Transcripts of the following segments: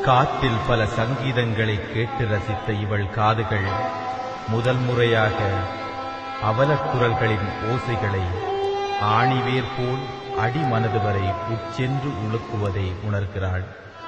காற்றில் பல சங்கீதங்களை கேட்டு ரசித்த இவள் காதுகள் முதல் முறையாக அவலக்குரல்களின் ஓசைகளை ஆணிவேர் போல் அடிமனது வரை உட்சென்று உழுக்குவதை உணர்கிறாள்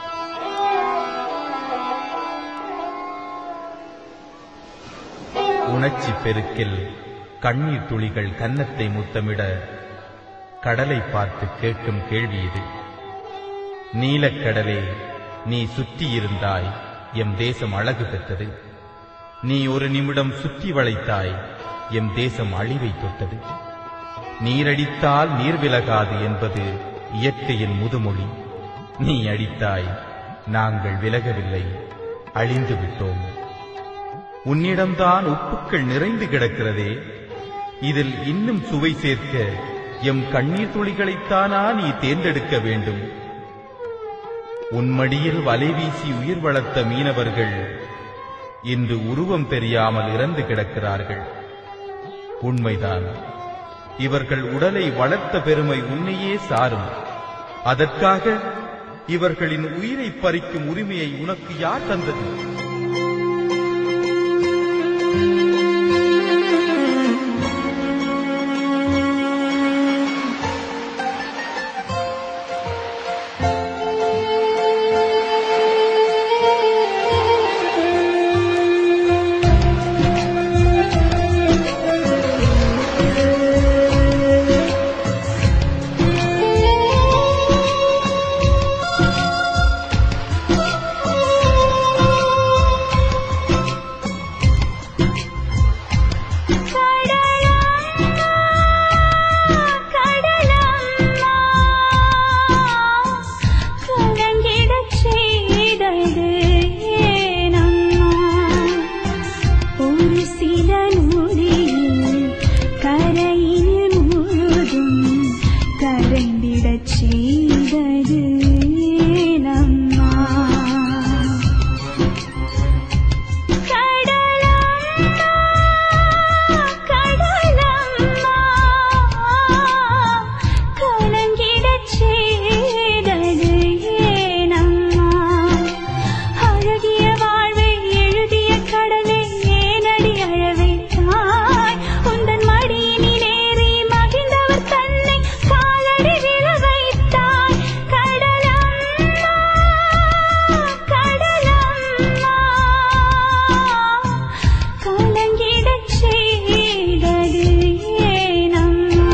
உணர்ச்சி பெருக்கில் கண்ணீர் துளிகள் கன்னத்தை முத்தமிட கடலை பார்த்து கேட்கும் கேள்வி இது நீலக்கடலே நீ சுற்றியிருந்தாய் எம் தேசம் அழகு பெற்றது நீ ஒரு நிமிடம் சுற்றி வளைத்தாய் எம் தேசம் அழிவை தொட்டது நீரடித்தால் நீர் விலகாது என்பது இயற்கையின் முதுமொழி நீ அடித்தாய் நாங்கள் விலகவில்லை அழிந்து விட்டோம் உன்னிடம்தான் உப்புக்கள் நிறைந்து கிடக்கிறதே இதில் இன்னும் சுவை சேர்க்க எம் கண்ணீர் துளிகளைத்தானா நீ தேர்ந்தெடுக்க வேண்டும் உன்மடியில் வலை வீசி உயிர் வளர்த்த மீனவர்கள் இன்று உருவம் தெரியாமல் இறந்து கிடக்கிறார்கள் உண்மைதான் இவர்கள் உடலை வளர்த்த பெருமை உன்னையே சாரும் அதற்காக இவர்களின் உயிரை பறிக்கும் உரிமையை உனக்கு யார் தந்தது செய்தது நம்மா கடலம்மா கடலம்மா கலங்கிடச் செய்தது ஏனம்மா அழகிய வாழ்வை எழுதிய கடலை ஏனடி அழவைத்தாய் உந்தன் மடியினிலேறி மகிழ்ந்தவர் தன்னை காலடி விழ வைத்தாய் கடலம்மா கடலம்மா கலங்கிடச் செய்தது ஏனம்மா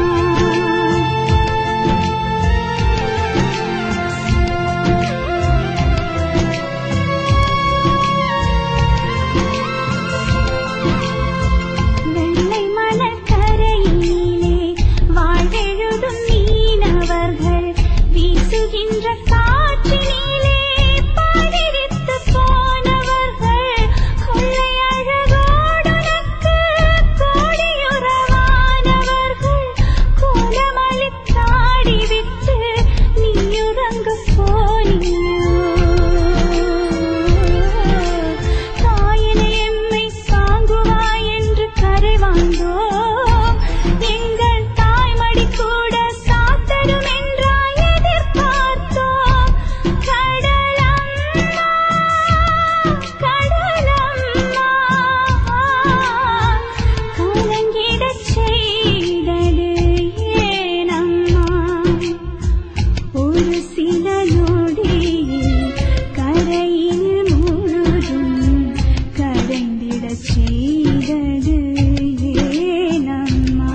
வெள்ளை மணற்கரையிலே வாழ்வெழுதும் மீனவர்கள் வீசுகின்ற காற்றினிலே பாடிரித்து போனவர்கள் கொள்ளை அழகோடுனக்கு கோடியுறவானவர்கள் கோலமளித்தாடி விட்டு நீயுறங்க போனியோ தாயினை எம்மை தாங்குவாய் என்று கரை வாங்கோம் எங்கள் தாய்மடி கூட சாத்தரும் என்றாய் எதிர்பார்த்தோம் கடலம்மா கடலம்மா கலங்கிடச் செய்தது ஏனம்மா ஒரு சில நொடியில் கரையில் முழுதும் கரைந்திடச் செய்தது ஏனம்மா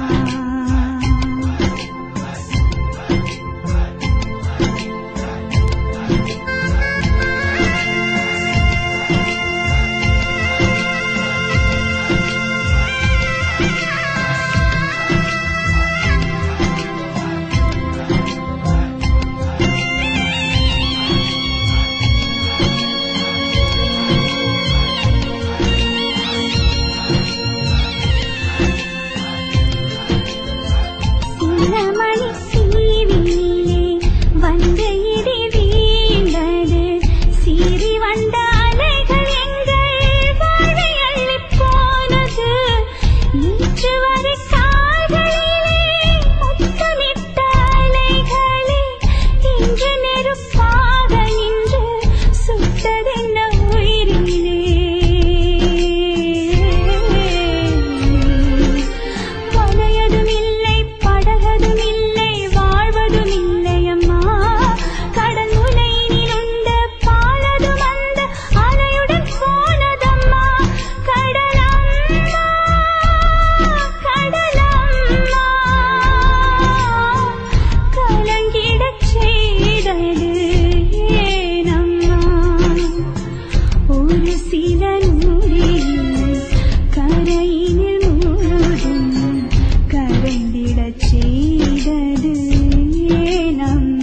சின்னமணி சீவினிலே வந்த இடி வீழ்ந்தது சீறி வந்த அலைகள் எங்கள் வாழ்வை அள்ளிப் போனது நேற்று வரை கால்களிலே முத்தமிட்ட அலைகளே இன்று நெருப்பாக நின்று சுட்டது கண்டிடச் செய்தது ஏனம்